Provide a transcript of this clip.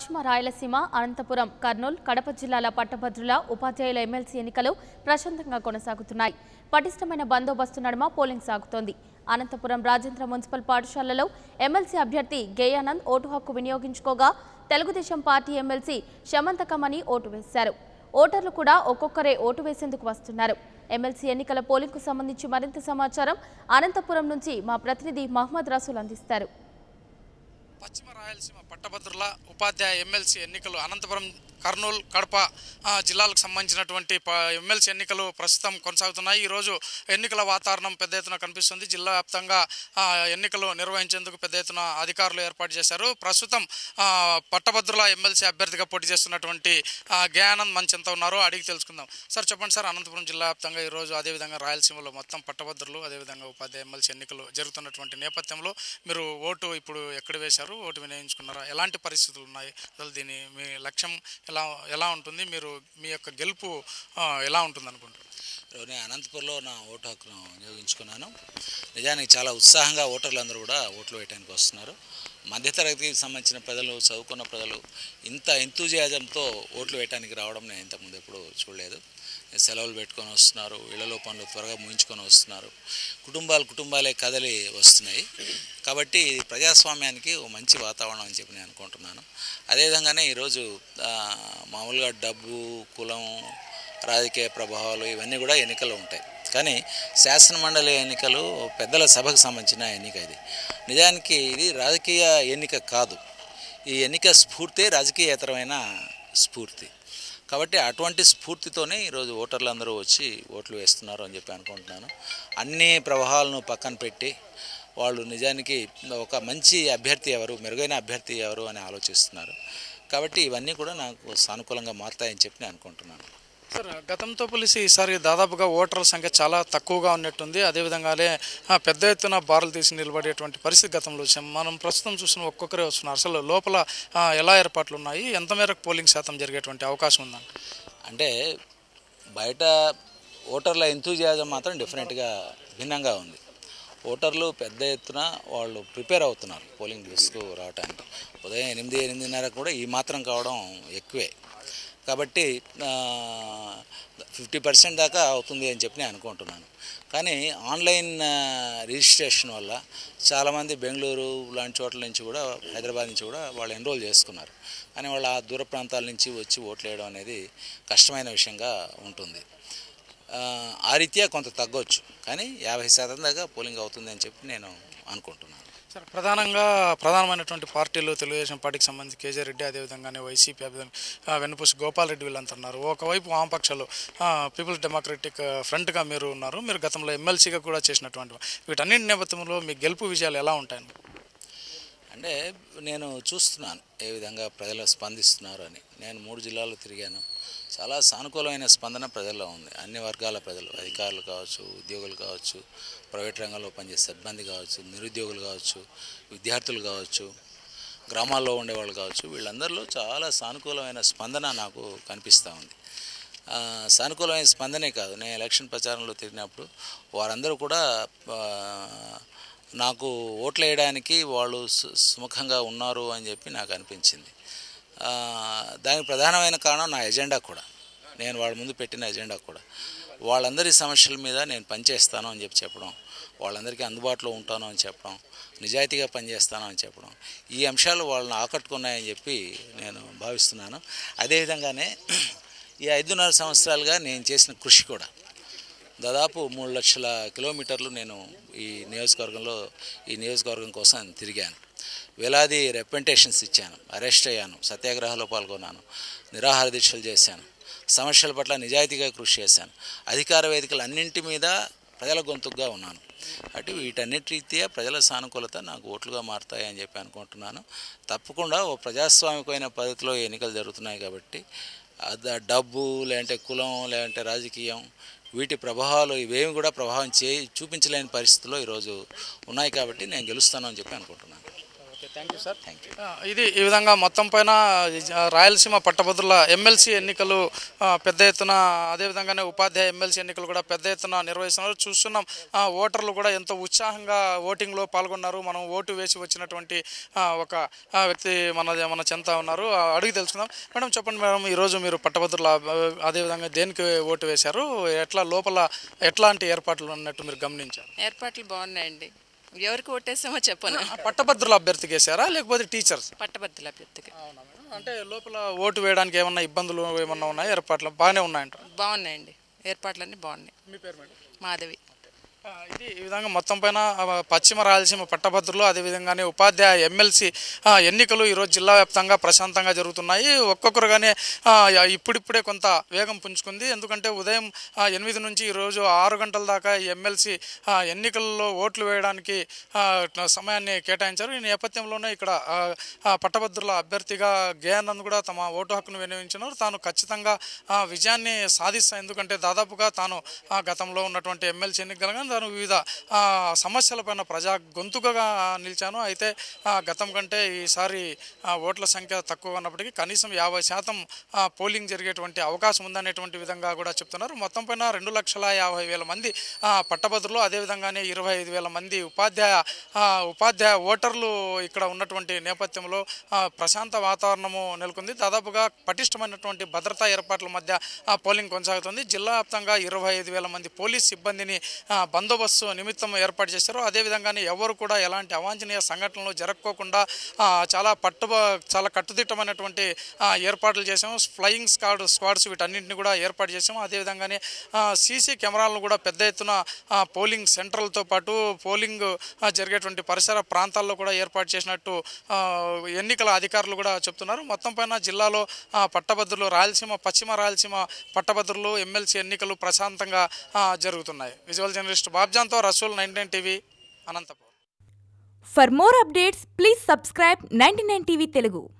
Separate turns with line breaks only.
పశ్చిమ రాయలసీమ అనంతపురం కర్నూలు కడప జిల్లాల పట్టభద్రుల ఉపాధ్యాయుల ఎమ్మెల్సీ ఎన్నికలు ప్రశాంతంగా కొనసాగుతున్నాయి పటిష్టమైన బందోబస్తు నడుమ పోలింగ్ సాగుతోంది అనంతపురం రాజేంద్ర మున్సిపల్ పాఠశాలలో ఎమ్మెల్సీ అభ్యర్థి గేయానంద్ ఓటు హక్కు వినియోగించుకోగా Telugu Desam party MLC Samanthakamani vote వేశారు ఓటర్లు కూడా ఒక్కొక్కరే ఓటు వేసేందుకు వస్తున్నారు ఎమ్మెల్సీ ఎన్నికల పోలింగ్కు సంబంధించి మరింత సమాచారం అనంతపురం నుంచి మా ప్రతినిధి మహమ్మద్ రసూల్ అందిస్తారు
పశ్చిమ రాయలసీమ పట్టభద్రుల ఉపాధ్యాయ ఎమ్మెల్సీ ఎన్నికలు అనంతపురం కర్నూలు కడప ఆ, జిల్లాలకు సంబంధించినటువంటి ప- ఎమ్మెల్సీ ఎన్నికలు ప్రస్తుతం కొనసాగుతున్నాయి ఈరోజు ఎన్నికల వాతావరణం పెద్ద ఎత్తున కనిపిస్తుంది జిల్లా వ్యాప్తంగా ఆ, ఎన్నికలు నిర్వహించేందుకు పెద్ద ఎత్తున అధికారులు ఏర్పాటు చేశారు ప్రస్తుతం ఆ, పట్టభద్రుల ఎమ్మెల్సీ అభ్యర్థిగా పోటీ చేస్తున్నటువంటి ఆ, గయానంద్ మంచి ఎంత ఉన్నారో అడిగి తెలుసుకుందాం సార్ చెప్పండి సార్ అనంతపురం జిల్లా వ్యాప్తంగా ఈరోజు అదేవిధంగా రాయలసీమలో మొత్తం పట్టభద్రులు అదేవిధంగా ఉపాధ్యాయ ఎమ్మెల్సీ ఎన్నికలు జరుగుతున్నటువంటి నేపథ్యంలో మీరు ఓటు ఇప్పుడు ఎక్కడ వేశారు ఓటు వినియోగించుకున్నారా ఎలాంటి పరిస్థితులు ఉన్నాయి అసలు దీని మీ లక్ష్యం ఎలా ఎలా ఉంటుంది మీరు మీ యొక్క గెలుపు ఆ, ఎలా ఉంటుంది అనుకుంటారు
ఈరోజు నేను అనంతపూర్లో నా ఓటు హక్కును వినియోగించుకున్నాను నిజానికి చాలా ఉత్సాహంగా ఓటర్లు అందరూ కూడా ఓట్లు వేయడానికి వస్తున్నారు మధ్యతరగతికి సంబంధించిన ప్రజలు చదువుకున్న ప్రజలు ఇంత ఎంతూజియాజంతో ఓట్లు వేయడానికి రావడం నేను ఇంతకుముందు ఎప్పుడు చూడలేదు సెలవులు పెట్టుకొని వస్తున్నారు ఇళ్లలో పనులు త్వరగా ముగించుకొని వస్తున్నారు కుటుంబాలు కుటుంబాలే కదలి వస్తున్నాయి కాబట్టి ఇది ప్రజాస్వామ్యానికి ఓ మంచి వాతావరణం అని చెప్పి నేను అనుకుంటున్నాను అదేవిధంగానే ఈరోజు ఆ, మామూలుగా డబ్బు కులం రాజకీయ ప్రభావాలు ఇవన్నీ కూడా ఎన్నికలు ఉంటాయి కానీ శాసనమండలి ఎన్నికలు పెద్దల సభకు సంబంధించిన ఎన్నిక ఇది నిజానికి ఇది రాజకీయ ఎన్నిక కాదు ఈ ఎన్నిక స్ఫూర్తే రాజకీయేతరమైన స్ఫూర్తి కాబట్టి అటువంటి స్ఫూర్తితోనే ఈరోజు ఓటర్లు అందరూ వచ్చి ఓట్లు వేస్తున్నారు అని చెప్పి అనుకుంటున్నాను అన్ని ప్రవాహాలను పక్కన పెట్టి వాళ్ళు నిజానికి ఒక మంచి అభ్యర్థి ఎవరు మెరుగైన అభ్యర్థి ఎవరు అని ఆలోచిస్తున్నారు కాబట్టి ఇవన్నీ కూడా నాకు సానుకూలంగా మారుతాయని చెప్పి నేను అనుకుంటున్నాను
సార్ గతంతో పోలిసి ఈసారి దాదాపుగా ఓటర్ల సంఖ్య చాలా తక్కువగా ఉన్నట్టుంది అదేవిధంగానే ఆ, పెద్ద ఎత్తున బారులు తీసి నిలబడేటువంటి పరిస్థితి గతంలో వచ్చాం మనం ప్రస్తుతం చూసిన ఒక్కొక్కరే వస్తున్నారు అసలు లోపల ఆ, ఎలా ఏర్పాట్లు ఉన్నాయి ఎంత మేరకు పోలింగ్ శాతం జరిగేటువంటి అవకాశం ఉందండి
అంటే బయట ఓటర్ల ఎంతూజియాజం మాత్రం డెఫినెట్గా భిన్నంగా ఉంది ఓటర్లు పెద్ద ఎత్తున వాళ్ళు ప్రిపేర్ అవుతున్నారు పోలింగ్ బూత్స్కు రావడానికి ఉదయం ఎనిమిది ఎనిమిదిన్నర కూడా ఈ మాత్రం కావడం ఎక్కువే కాబట్టి ఫిఫ్టీ పర్సెంట్ దాకా అవుతుంది అని చెప్పి నేను అనుకుంటున్నాను కానీ ఆన్లైన్ ఆ, రిజిస్ట్రేషన్ వల్ల చాలామంది బెంగళూరు లాంటి చోట్ల నుంచి కూడా హైదరాబాద్ నుంచి కూడా వాళ్ళు ఎన్రోల్ చేసుకున్నారు కానీ వాళ్ళు ఆ దూర ప్రాంతాల నుంచి వచ్చి ఓట్లు వేయడం అనేది కష్టమైన విషయంగా ఉంటుంది ఆ, ఆ రీత్యా కొంత తగ్గొచ్చు కానీ యాభై శాతం దాకా పోలింగ్ అవుతుంది అని చెప్పి నేను అనుకుంటున్నాను
సార్ ప్రధానంగా ప్రధానమైనటువంటి పార్టీలు తెలుగుదేశం పార్టీకి సంబంధించి కేజీ రెడ్డి అదేవిధంగానే వైసీపీ అదేవిధంగా ఆ, వెన్నుపూసి గోపాల్ రెడ్డి వీళ్ళంతా ఉన్నారు ఒకవైపు వామపక్షాలు ఆ, పీపుల్స్ డెమోక్రటిక్ ఫ్రంట్గా మీరు ఉన్నారు మీరు గతంలో ఎమ్మెల్సీగా కూడా చేసినటువంటి వా- వీటన్నిటి నేపథ్యంలో మీ గెలుపు విజయాలు ఎలా ఉంటాయి
అంటే నేను చూస్తున్నాను ఏ విధంగా ప్రజలు స్పందిస్తున్నారు అని నేను మూడు జిల్లాలు తిరిగాను చాలా సానుకూలమైన స్పందన ప్రజల్లో ఉంది అన్ని వర్గాల ప్రజలు అధికారులు కావచ్చు ఉద్యోగులు కావచ్చు ప్రైవేట్ రంగంలో పనిచేసే సిబ్బంది కావచ్చు నిరుద్యోగులు కావచ్చు విద్యార్థులు కావచ్చు గ్రామాల్లో ఉండేవాళ్ళు కావచ్చు వీళ్ళందరిలో చాలా సానుకూలమైన స్పందన నాకు కనిపిస్తూ ఉంది ఆ, సానుకూలమైన స్పందనే కాదు నేను ఎలక్షన్ ప్రచారంలో తిరిగినప్పుడు వారందరూ కూడా ఆ, నాకు ఓట్లు వేయడానికి వాళ్ళు సు- సుముఖంగా ఉన్నారు అని చెప్పి నాకు అనిపించింది ఆ, దానికి ప్రధానమైన కారణం నా ఎజెండా కూడా నేను వాళ్ళ ముందు పెట్టిన ఎజెండా కూడా వాళ్ళందరి సమస్యల మీద నేను పనిచేస్తాను అని చెప్పి చెప్పడం వాళ్ళందరికీ అందుబాటులో ఉంటాను అని చెప్పడం నిజాయితీగా పనిచేస్తాను అని చెప్పడం ఈ అంశాలు వాళ్ళని ఆకట్టుకున్నాయని చెప్పి నేను భావిస్తున్నాను అదేవిధంగానే ఈ ఐదున్నర సంవత్సరాలుగా నేను చేసిన కృషి కూడా దాదాపు మూడు లక్షల కిలోమీటర్లు నేను ఈ నియోజకవర్గంలో ఈ నియోజకవర్గం కోసం తిరిగాను వేలాది రిప్రజెంటేషన్స్ ఇచ్చాను అరెస్ట్ అయ్యాను సత్యాగ్రహాల్లో పాల్గొన్నాను నిరాహార దీక్షలు చేశాను సమస్యల పట్ల నిజాయితీగా కృషి చేశాను అధికార వేదికలు అన్నింటి మీద ప్రజల గొంతుగా ఉన్నాను అటు వీటన్నిటి రీత్యా ప్రజల సానుకూలత నాకు ఓట్లుగా మారుతాయి అని చెప్పి అనుకుంటున్నాను తప్పకుండా ఓ ప్రజాస్వామికమైన పద్ధతిలో ఎన్నికలు జరుగుతున్నాయి కాబట్టి అద డబ్బు లేదంటే కులం లేదంటే రాజకీయం వీటి ప్రభావాలు ఇవేమి కూడా ప్రభావం చే చూపించలేని పరిస్థితుల్లో ఈరోజు ఉన్నాయి కాబట్టి నేను గెలుస్తాను అని చెప్పి అనుకుంటున్నాను
okay thank you sir
thank you
ఆ, ఇది ఈ విధంగా మొత్తం పైన ఆ, రాయలసీమ పట్టభద్రుల ఎమ్మెల్సీ ఎన్నికలు ఆ, పెద్ద ఎత్తున అదేవిధంగానే ఉపాధ్యాయ ఎమ్మెల్సీ ఎన్నికలు కూడా పెద్ద ఎత్తున నిర్వహిస్తున్నారు చూస్తున్నాం ఆ, ఓటర్లు కూడా ఎంతో ఉత్సాహంగా ఓటింగ్లో పాల్గొన్నారు మనం ఓటు వేసి వచ్చినటువంటి ఆ, ఒక ఆ, వ్యక్తి మన మన చెంత ఉన్నారు ఆ, అడిగి తెలుసుకుందాం మేడం చెప్పండి మేడం ఈరోజు మీరు పట్టభద్రుల ఆ, అదేవిధంగా దేనికి ఓటు వేశారు ఎట్లా లోపల ఎట్లాంటి ఏర్పాట్లు ఉన్నట్టు మీరు గమనించారు
ఏర్పాట్లు బాగున్నాయండి ఎవరికి ఓటేసామో చెప్పను
ఆ, పట్టభద్రుల అభ్యర్థికి వేశారా లేకపోతే టీచర్స్
పట్టభద్రుల అభ్యర్థికి
అవునా మేడం? అంటే లోపల ఓటు వేయడానికి ఏమన్నా ఇబ్బందులు ఏమన్నా ఉన్నాయా ఏర్పాట్లు బాగానే ఉన్నాయంట
బాగున్నాయండి ఏర్పాట్లన్నీ బాగున్నాయి
మీ పేరు మేడం
మాధవి
ఆ, ఇది ఈ విధంగా మొత్తం పైన ఆ, పశ్చిమ రాయలసీమ పట్టభద్రులు అదేవిధంగానే ఉపాధ్యాయ ఎమ్మెల్సీ ఆ, ఎన్నికలు ఈరోజు జిల్లా వ్యాప్తంగా ప్రశాంతంగా జరుగుతున్నాయి ఒక్కొక్కరుగానే ఆ, ఇప్పుడిప్పుడే కొంత వేగం పుంజుకుంది ఎందుకంటే ఉదయం ఆ, ఎనిమిది నుంచి ఈరోజు ఆరు గంటల దాకా ఈ ఎమ్మెల్సీ ఆ, ఎన్నికల్లో ఓట్లు వేయడానికి ఆ, సమయాన్ని కేటాయించారు ఈ నేపథ్యంలోనే ఇక్కడ ఆ, ఆ, పట్టభద్రుల అభ్యర్థిగా గేయానంద్ కూడా తమ ఓటు హక్కును వినియోగించినారు తాను ఖచ్చితంగా ఆ, విజయాన్ని సాధిస్తా ఎందుకంటే దాదాపుగా తాను ఆ, గతంలో ఉన్నటువంటి ఎమ్మెల్సీ ఎన్నికలుగా తాను వివిధ ఆ, సమస్యలపైన ప్రజా గొంతుకగా నిలిచాను అయితే ఆ, గతం కంటే ఈసారి ఆ, ఓట్ల సంఖ్య తక్కువ ఉన్నప్పటికీ కనీసం యాభై శాతం ఆ, పోలింగ్ జరిగేటువంటి అవకాశం ఉందనేటువంటి విధంగా కూడా చెప్తున్నారు మొత్తం పైన రెండు లక్షల యాభై వేల మంది ఆ, పట్టభద్రులు అదేవిధంగానే ఇరవై ఐదు వేల మంది ఉపాధ్యాయ ఆ, ఉపాధ్యాయ ఓటర్లు ఇక్కడ ఉన్నటువంటి నేపథ్యంలో ఆ, ప్రశాంత వాతావరణము నెలకొంది దాదాపుగా పటిష్టమైనటువంటి భద్రతా ఏర్పాట్ల మధ్య ఆ, పోలింగ్ కొనసాగుతుంది జిల్లా వ్యాప్తంగా ఇరవై ఐదు వేల మంది పోలీస్ సిబ్బందిని ఆ, బందోబస్తు నిమిత్తం ఏర్పాటు చేశారు అదేవిధంగానే ఎవరు కూడా ఎలాంటి అవాంఛనీయ సంఘటనలు జరగకోకుండా ఆ, చాలా పట్టు చాలా కట్టుదిట్టమైనటువంటి ఆ, ఏర్పాట్లు చేసాము ఫ్లయింగ్ స్క్వాడ్ స్క్వాడ్స్ వీటన్నింటిని కూడా ఏర్పాటు చేసాము అదేవిధంగానే సీసీ కెమెరాలను కూడా పెద్ద ఎత్తున ఆ, పోలింగ్ సెంటర్లతో పాటు పోలింగ్ ఆ, జరిగేటువంటి పరిసర ప్రాంతాల్లో కూడా ఏర్పాటు చేసినట్టు ఆ, ఎన్నికల అధికారులు కూడా చెప్తున్నారు మొత్తం పైన జిల్లాలో ఆ, పట్టభద్రులు రాయలసీమ పశ్చిమ రాయలసీమ పట్టభద్రులు ఎమ్మెల్సీ ఎన్నికలు ప్రశాంతంగా ఆ, జరుగుతున్నాయి విజువల్ జర్నలిస్ట్ బాబ్జాన్తో Rasool nineteen TV Anantapuram
For more updates, please subscribe 99 TV Telugu.